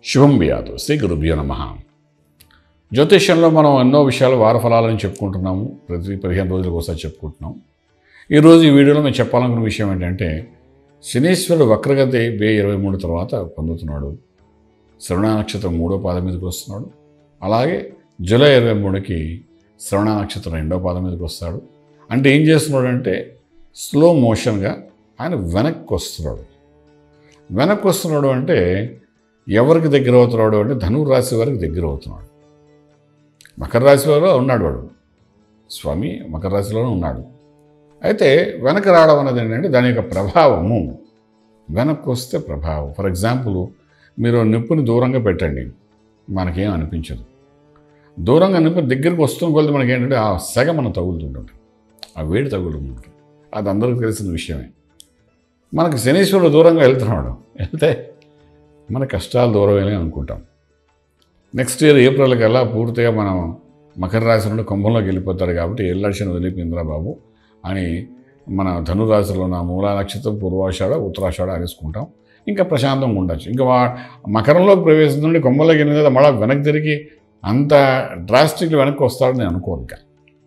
శుభం వ్యాధు శ్రీ గురుభ్యో నమ జ్యోతిష్యంలో మనం ఎన్నో విషయాలు వారఫలాలని చెప్పుకుంటున్నాము ప్రతి పదిహేను రోజులకు ఒకసారి చెప్పుకుంటున్నాం ఈరోజు ఈ వీడియోలో మేము చెప్పాలనుకున్న విషయం ఏంటంటే శనీశ్వరుడు వక్రగతి వే ఇరవై మూడు తర్వాత పొందుతున్నాడు శ్రవణ నక్షత్రం మూడో పాదం మీదకి వస్తున్నాడు అలాగే జూలై ఇరవై మూడుకి శ్రవణ నక్షత్రం రెండో పాదం మీదకి వస్తాడు అంటే ఏం చేస్తున్నాడు అంటే స్లో మోషన్గా ఆయన వెనక్కి వస్తున్నాడు వెనక్కి వస్తున్నాడు అంటే ఎవరికి దగ్గర అవుతున్నాడు అంటే ధనువు రాశి వారికి దగ్గర అవుతున్నాడు మకర రాశి వారిలో ఉన్నాడు వాడు స్వామి మకర రాశిలోనే ఉన్నాడు అయితే వెనక్కి రావడం అనేది ఏంటంటే దాని యొక్క ప్రభావము వెనక్కి వస్తే ప్రభావం ఫర్ ఎగ్జాంపుల్ మీరు నిప్పుని దూరంగా పెట్టండి మనకేం అనిపించదు దూరంగా నిప్పు దగ్గరికి వస్తున్న కొలది మనకి ఏంటంటే ఆ సెగ మనం తగులుతుంటుంది ఆ వేడి తగులుతుంటుంది అది అందరికీ తెలిసిన విషయమే మనకి శనీశ్వరుడు దూరంగా వెళ్తున్నాడు వెళ్తే మన కష్టాలు దూరమేనే అనుకుంటాం నెక్స్ట్ ఇయర్ ఏప్రిల్ కల్లా పూర్తిగా మనం మకర రాశి నుండి కుంభంలోకి వెళ్ళిపోతాడు కాబట్టి ఎల్లక్షణ వదిలిపోయిందిరా బాబు అని మన ధనురాశిలో ఉన్న మూలా నక్షత్రం పూర్వాషాఢ ఉత్తరాషాఢ అనేసుకుంటాం ఇంకా ప్రశాంతంగా ఉండొచ్చు ఇంకా వా మకరంలోకి ప్రవేశించండి కుంభంలోకి వెళ్ళిన తర్వాత మళ్ళీ వెనక్కి తిరిగి అంత డ్రాస్టిక్గా వెనక్కి వస్తాడని నేను అనుకోను ఇంకా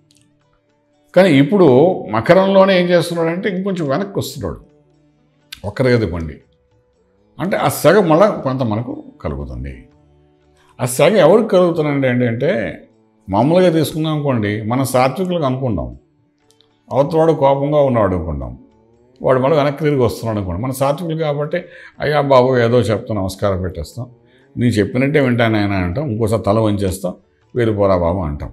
కానీ ఇప్పుడు మకరంలోనే ఏం చేస్తున్నాడంటే ఇంకొంచెం వెనక్కి వస్తున్నాడు ఒక్కరిగది పండి అంటే ఆ సెగ మళ్ళా కొంత మనకు కలుగుతుంది ఆ సెగ ఎవరికి కలుగుతుందండి ఏంటంటే మామూలుగా తీసుకుందాం అనుకోండి మన సాత్వికులకు అనుకుందాం అవతలవాడు కోపంగా ఉన్నాడు అనుకుందాం వాడు మళ్ళీ వెనక్కి తిరిగి వస్తున్నాడు అనుకోండి మన సాత్వికులు కాబట్టి అయ్యా బాబు ఏదో చెప్తాం నమస్కారం పెట్టేస్తాం నీ చెప్పినట్టే వింటాను ఆయన అంటాం ఇంకోసారి తల వంచేస్తాం వెళ్ళిపోరా బాబు అంటాం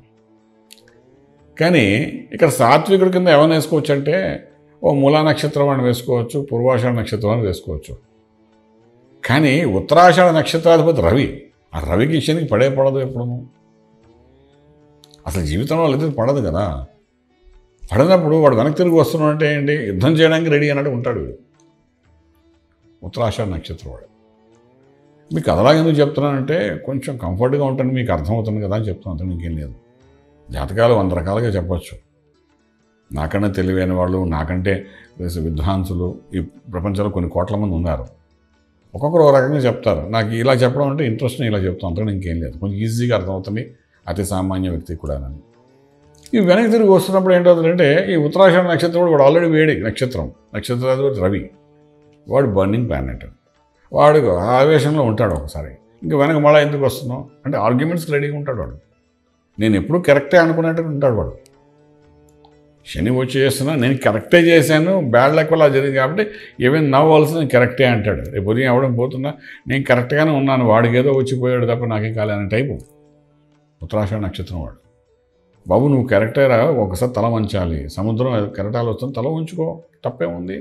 కానీ ఇక్కడ సాత్వికుడి కింద ఎవరిని వేసుకోవచ్చు అంటే ఓ మూలా నక్షత్రం అని వేసుకోవచ్చు పూర్వాషాఢ నక్షత్రం అని వేసుకోవచ్చు కానీ ఉత్తరాషాఢ నక్షత్రాధిపతి రవి ఆ రవికి శనికి పడే పడదు ఎప్పుడు అసలు జీవితంలో లేదు పడదు కదా పడినప్పుడు వాడు వెనక్కి తిరిగి వస్తున్నాడు అంటే ఏంటి యుద్ధం చేయడానికి రెడీ అన్నట్టు ఉంటాడు వీడు ఉత్తరాషాఢ నక్షత్రం వాడు మీకు అదలాగా ఎందుకు చెప్తున్నానంటే కొంచెం కంఫర్ట్గా ఉంటుంది మీకు అర్థమవుతుంది కదా అని చెప్తున్నాను అంతే ఇంకేం లేదు జాతకాలు వంద రకాలుగా చెప్పచ్చు నాకన్నా తెలివైన వాళ్ళు నాకంటే విద్వాంసులు ఈ ప్రపంచంలో కొన్ని కోట్ల మంది ఉన్నారు ఒక్కొక్కరు ఒక రకంగా చెప్తారు నాకు ఇలా చెప్పడం అంటే ఇంట్రెస్ట్ ఇలా చెప్తాను అంతకన్నా ఇంకేం లేదు కొంచెం ఈజీగా అర్థమవుతుంది అతి సామాన్య వ్యక్తి కూడా నన్ను ఈ వెనక్కి తిరిగి వస్తున్నప్పుడు ఏంటవుతుందంటే ఈ ఉత్తరాషాఢ నక్షత్రం కూడా వాడు ఆల్రెడీ వేడి నక్షత్రం నక్షత్రాధిపతి రవి వాడు బర్నింగ్ ప్లానెట్ వాడు ఆవేశంలో ఉంటాడు ఒకసారి ఇంకా వెనక మళ్ళీ ఎందుకు వస్తున్నావు అంటే ఆర్గ్యుమెంట్స్కి రెడీగా ఉంటాడు వాడు నేను ఎప్పుడూ కరెక్టే అనుకున్నట్టు ఉంటాడు వాడు శని వచ్చి చేస్తున్నా నేను కరెక్టే చేశాను బ్యాడ్ లక్ వల్ల జరిగింది కాబట్టి ఈవెన్ నవ్వాల్సి నేను కరెక్టే అంటాడు రేపు ఉదయం అవడం పోతున్నా నేను కరెక్ట్గానే ఉన్నాను వాడికి ఏదో వచ్చిపోయాడు తప్ప నాకేం కాలేని టైపు ఉత్తరాషాఢ నక్షత్రం వాడు బాబు నువ్వు కరెక్టేరా ఒకసారి తల వంచాలి సముద్రం కెరటాలు వస్తుంది తల ఉంచుకో తప్పేముంది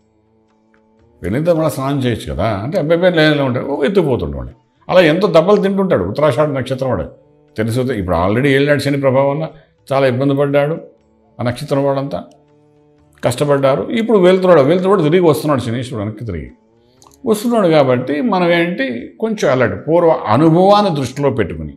వెళ్ళితే మళ్ళీ స్నానం చేయొచ్చు కదా అంటే అబ్బాయి లేదు ఉంటాడు ఓ ఎత్తుపోతుంటాడు అలా ఎంతో దెబ్బలు తింటుంటాడు ఉత్తరాషాఢ నక్షత్రం వాడు తెలుసు ఇప్పుడు ఆల్రెడీ ఏళ్ళాడు శని ప్రభావం వల్ల చాలా ఇబ్బంది పడ్డాడు ఆ నక్షత్రం వాడంతా కష్టపడ్డారు ఇప్పుడు వెళ్తున్నాడు వెళ్తున్నాడు తిరిగి వస్తున్నాడు శనీశ్వరుడు వెనక్కి తిరిగి వస్తున్నాడు కాబట్టి మనం ఏంటి కొంచెం అలర్ట్ పూర్వ అనుభవాన్ని దృష్టిలో పెట్టుకుని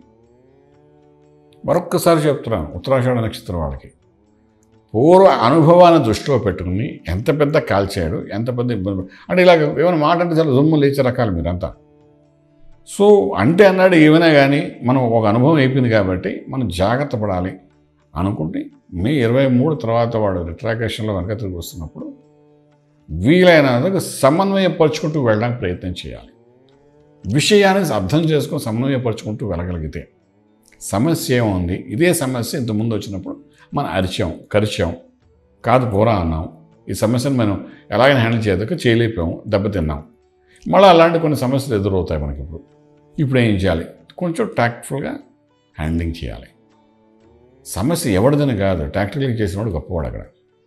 మరొక్కసారి చెప్తున్నాను ఉత్తరాషాఢ నక్షత్రం వాళ్ళకి పూర్వ అనుభవాన్ని దృష్టిలో పెట్టుకుని ఎంత పెద్ద కాల్చాడు ఎంత పెద్ద ఇబ్బంది అంటే ఇలాగ ఏమైనా మాట అంటే చాలా దుమ్ము లేచే రకాలు మీరంతా సో అంటే అన్నాడు ఏమైనా కానీ మనం ఒక అనుభవం అయిపోయింది కాబట్టి మనం జాగ్రత్త పడాలి అనుకుంటే మే ఇరవై మూడు తర్వాత వాడు రిట్రాకేషన్లో వెనక తిరిగి వస్తున్నప్పుడు వీలైనందుకు సమన్వయపరుచుకుంటూ వెళ్ళడానికి ప్రయత్నం చేయాలి విషయాన్ని అర్థం చేసుకొని సమన్వయపరుచుకుంటూ వెళ్ళగలిగితే సమస్య ఏముంది ఇదే సమస్య ఇంతకుముందు వచ్చినప్పుడు మనం అరిచాం కరిచాం కాదు పోరా అన్నాం ఈ సమస్యను మనం ఎలాగైనా హ్యాండిల్ చేయదాక చేయలేకపోయాము దెబ్బతిన్నాం మళ్ళీ అలాంటి కొన్ని సమస్యలు ఎదురవుతాయి మనకి ఇప్పుడు ఇప్పుడు ఏం చేయాలి కొంచెం టాక్ట్ఫుల్గా హ్యాండ్లింగ్ చేయాలి సమస్య ఎవరిదని కాదు టాక్టికల్గా చేసినవాడు గొప్పవాడు అక్కడ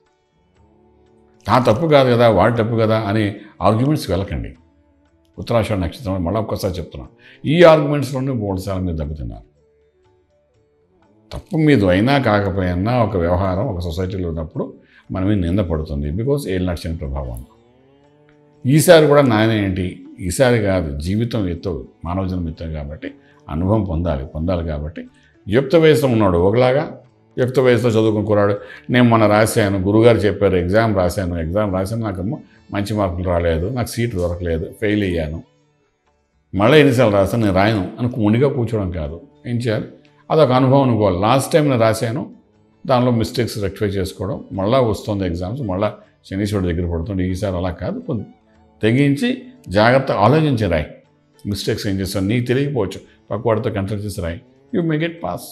నా తప్పు కాదు కదా వాడి తప్పు కదా అని ఆర్గ్యుమెంట్స్కి వెళ్ళకండి ఉత్తరాషాఢ నక్షత్రం మళ్ళీ ఒక్కసారి చెప్తున్నాను ఈ ఆర్గ్యుమెంట్స్లోనే మూడుసార్లు మీరు దెబ్బతిన్నారు తప్పు మీద అయినా కాకపోయినా ఒక వ్యవహారం ఒక సొసైటీలో ఉన్నప్పుడు మన మీద నింద పడుతుంది బికాస్ ఏళ్ళు నడిచిన ప్రభావం ఈసారి కూడా నాయన ఏంటి ఈసారి కాదు జీవితం ఎత్తు మానవ జన్మ ఎత్తు కాబట్టి అనుభవం పొందాలి పొందాలి కాబట్టి యుక్త వయసులో ఉన్నాడు ఒకలాగా యుక్త వయసులో చదువుకుని కురాడు నేను మొన్న రాశాను గురుగారు చెప్పారు ఎగ్జామ్ రాశాను ఎగ్జామ్ రాశాను నాకు మంచి మార్కులు రాలేదు నాకు సీటు దొరకలేదు ఫెయిల్ అయ్యాను మళ్ళీ ఎన్నిసార్లు రాస్తాను నేను రాయను అని మొండిగా కూర్చోవడం కాదు ఏం చేయాలి అదొక అనుభవం అనుకోవాలి లాస్ట్ టైం నేను రాశాను దానిలో మిస్టేక్స్ రెక్టిఫై చేసుకోవడం మళ్ళీ వస్తుంది ఎగ్జామ్స్ మళ్ళీ శనీశ్వరుడు దగ్గర పడుతుంది ఈసారి అలా కాదు కొంచెం తెగించి జాగ్రత్త ఆలోచించి రాయి మిస్టేక్స్ ఏం చేస్తాను నీకు తెలియకపోవచ్చు పక్కవాడితో కన్సల్ట్ చేసి రాయి you may get pass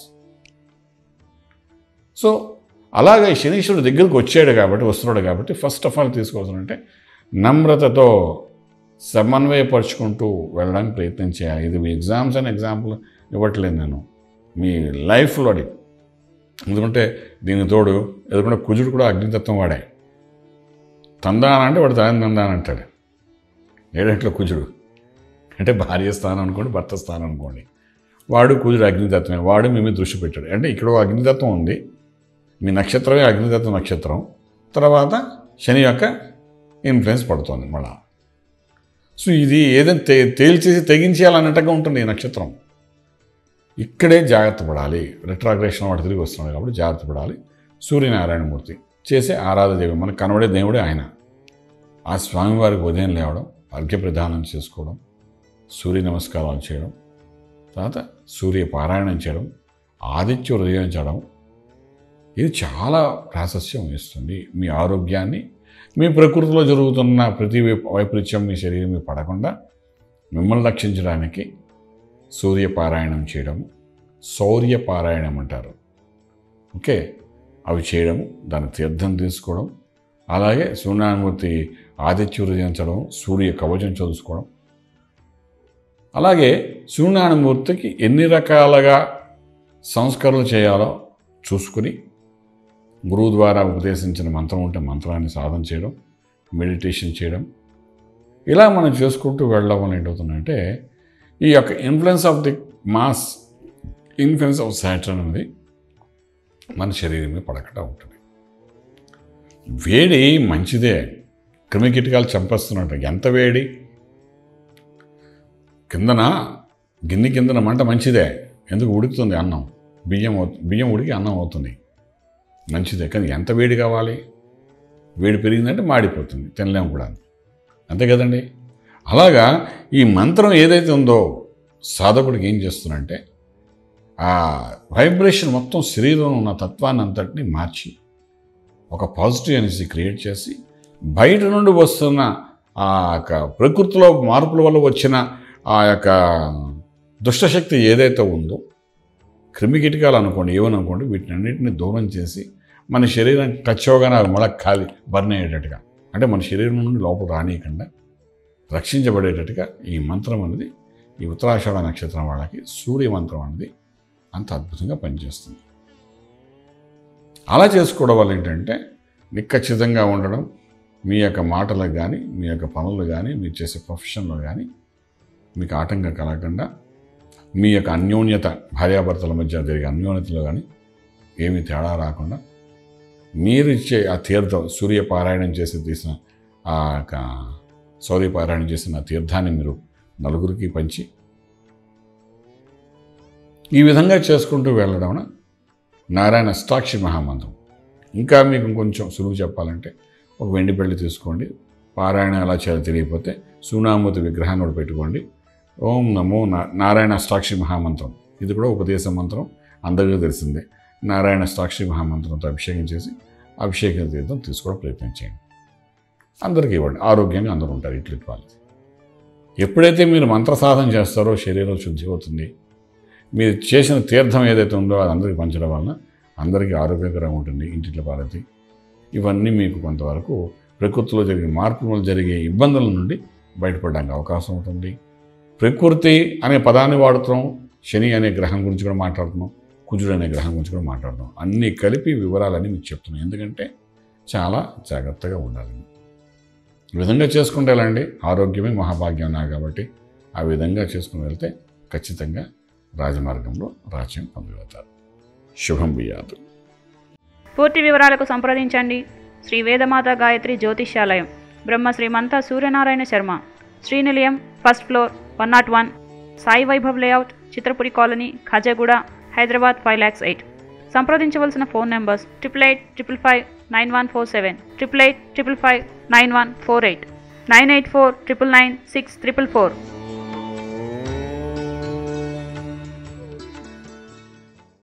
so అలాగే శనీశ్వరుడు దగ్గరికి వచ్చాడు కాబట్టి వస్తున్నాడు కాబట్టి ఫస్ట్ ఆఫ్ ఆల్ తీసుకోవాల్సిందంటే నమ్రతతో సమన్వయపరుచుకుంటూ వెళ్ళడానికి ప్రయత్నం చేయాలి ఇది మీ ఎగ్జామ్స్ అని ఎగ్జాంపుల్ ఇవ్వట్లేదు నేను మీ లైఫ్లోని ఎందుకంటే దీని తోడు ఎందుకంటే కుజుడు కూడా అగ్నితత్వం వాడే తందాన అంటే వాడు తాను తందాన అంటాడు ఏడంట్లో కుజుడు అంటే భార్య స్థానం అనుకోండి భర్త స్థానం అనుకోండి వాడు కుజుడు అగ్నితత్వమే వాడు మీ మీద దృష్టి పెట్టాడు అంటే ఇక్కడ ఓ అగ్నితత్వం ఉంది మీ నక్షత్రమే అగ్నితత్వ నక్షత్రం తర్వాత శని యొక్క ఇన్ఫ్లుయెన్స్ పడుతుంది మళ్ళా సో ఇది ఏదైనా తే తేల్చేసి తెగించేయాలన్నట్టుగా ఉంటుంది ఈ నక్షత్రం ఇక్కడే జాగ్రత్త పడాలి రిట్రాగ్రేషన్ వాటి తిరిగి వస్తున్నాడు కాబట్టి జాగ్రత్త పడాలి సూర్యనారాయణమూర్తి చేసే ఆరాధ దేవి మనకు కనబడే దేవుడే ఆయన ఆ స్వామివారికి ఉదయం లేవడం అర్ఘ్య ప్రదానం చేసుకోవడం సూర్య నమస్కారాలు చేయడం తర్వాత సూర్య పారాయణం చేయడం ఆదిత్య హృదయం చేయడం ఇది చాలా ప్రాశస్యం ఇస్తుంది మీ ఆరోగ్యాన్ని మీ ప్రకృతిలో జరుగుతున్న ప్రతి వైప- వైపరీత్యం మీ శరీరం మీద పడకుండా మిమ్మల్ని రక్షించడానికి సూర్యపారాయణం చేయడం శౌర్యపారాయణం అంటారు ఓకే అవి చేయడము దాని తీర్థం తీసుకోవడం అలాగే సూర్యనారాయణమూర్తి ఆదిత్య హృదయం చదవడం సూర్య కవచం చదువుకోవడం అలాగే సూర్యనారాయణమూర్తికి ఎన్ని రకాలుగా సంస్కరణలు చేయాలో చూసుకుని గురువు ద్వారా ఉపదేశించిన మంత్రం ఉంటే మంత్రాన్ని సాధన చేయడం మెడిటేషన్ చేయడం ఇలా మనం చేసుకుంటూ వెళ్ళడం వల్ల ఏంటవుతుందంటే ఈ యొక్క influence of the mass influence of Saturn అనేది మన శరీరం మీద పడకుండా ఉంటుంది వేడి మంచిదే క్రిమికీటకాలు చంపేస్తున్నట్టు ఎంత వేడి కిందన గిన్నె కిందన మంట మంచిదే ఎందుకు ఉడుకుతుంది అన్నం బియ్యం అవుతు- బియ్యం ఉడికి అన్నం అవుతుంది మంచిదే కానీ ఎంత వేడి కావాలి వేడి పెరిగిందంటే మాడిపోతుంది తినలేము కూడా అంతే కదండి అలాగా ఈ మంత్రం ఏదైతే ఉందో సాధకుడికి ఏం చేస్తుందంటే ఆ వైబ్రేషన్ మొత్తం శరీరంలో ఉన్న తత్వాన్ని అంతటిని మార్చి ఒక పాజిటివ్ ఎనర్జీ క్రియేట్ చేసి బయట నుండి వస్తున్న ఆ యొక్క ప్రకృతిలో మార్పుల వల్ల వచ్చిన ఆ యొక్క దుష్టశక్తి ఏదైతే ఉందో క్రిమికీటకాలు అనుకోండి ఏమని అనుకోండి వీటిని అన్నింటినీ దూరం చేసి మన శరీరం టచ్ అవగానే అవి మళ్ళీ ఖాళీ బర్న్ అయ్యేటట్టుగా అంటే మన శరీరం నుండి లోపల రానియకుండా రక్షించబడేటట్టుగా ఈ మంత్రం అనేది ఈ ఉత్తరాషాఢ నక్షత్రం వాళ్ళకి సూర్య మంత్రం అనేది అంత అద్భుతంగా పనిచేస్తుంది అలా చేసుకోవడం వల్ల ఏంటంటే నిక్కచ్చితంగా ఉండడం మీ యొక్క మాటలకు కానీ మీ యొక్క పనులు కానీ మీరు చేసే ప్రొఫెషన్లో కానీ మీకు ఆటంకం కలగకుండా మీ యొక్క అన్యోన్యత భార్యాభర్తల మధ్య జరిగే అన్యోన్యతలో కానీ ఏమీ తేడా రాకుండా మీరు ఇచ్చే ఆ తీర్థం సూర్యపారాయణం చేసి తీసిన ఆ యొక్క సూర్యపారాయణం చేసిన ఆ తీర్థాన్ని మీరు నలుగురికి పంచి ఈ విధంగా చేసుకుంటూ వెళ్ళడం నారాయణ అష్టాక్షి మహామంత్రం ఇంకా మీకు కొంచెం సులువు చెప్పాలంటే ఒక వెండి పెళ్లి తీసుకోండి పారాయణ ఎలా చేయాలో తెలియకపోతే సూనామూర్తి విగ్రహాన్ని కూడా పెట్టుకోండి ఓం నమో నా- నారాయణ అష్టాక్షి మహామంత్రం ఇది కూడా ఉపదేశ మంత్రం అందరికీ తెలిసిందే నారాయణ అష్టాక్షి మహామంత్రంతో అభిషేకం చేసి అభిషేకం తీర్థం తీసుకోవడం ప్రయత్నం చేయండి అందరికీ ఇవ్వండి ఆరోగ్యంగా అందరూ ఉంటారు ఇట్లు వాళ్ళది ఎప్పుడైతే మీరు మంత్ర సాధన చేస్తారో శరీరం శుద్ధి అవుతుంది మీరు చేసిన తీర్థం ఏదైతే ఉందో అది అందరికీ పంచడం వలన అందరికీ ఆరోగ్యకరంగా ఉంటుంది ఇంటిలో పాలతి ఇవన్నీ మీకు కొంతవరకు ప్రకృతిలో జరిగే మార్పుల వల్ల జరిగే ఇబ్బందుల నుండి బయటపడడానికి అవకాశం ఉంటుంది ప్రకృతి అనే పదాన్ని వాడుతున్నాం శని అనే గ్రహం గురించి కూడా మాట్లాడుతున్నాం కుజుడు అనే గ్రహం గురించి కూడా మాట్లాడుతున్నాం అన్నీ కలిపి వివరాలన్నీ మీకు చెప్తున్నాం ఎందుకంటే చాలా జాగ్రత్తగా ఉండాలి ఈ విధంగా చేసుకుంటే ఎలా అండి ఆరోగ్యమే మహాభాగ్యం అన్నారు కాబట్టి ఆ విధంగా చేసుకుని వెళ్తే ఖచ్చితంగా రాజమార్గంలో రాజ్యం పొందగలుగుతారు శుభం బియాదు పూర్తి వివరాలకు సంప్రదించండి Shri Vedamata Gayatri Jyotishyalayam Brahma Srimantha Suryanarayana Sharma Srinilayam first floor one naught one Sai Vaibhav layout Chitrapuri colony Khajaguda Hyderabad five lakhs eight సంప్రదించవలసిన phone numbers triple eight triple five nine one four seven triple eight triple five nine one four eight nine eight four triple nine six triple four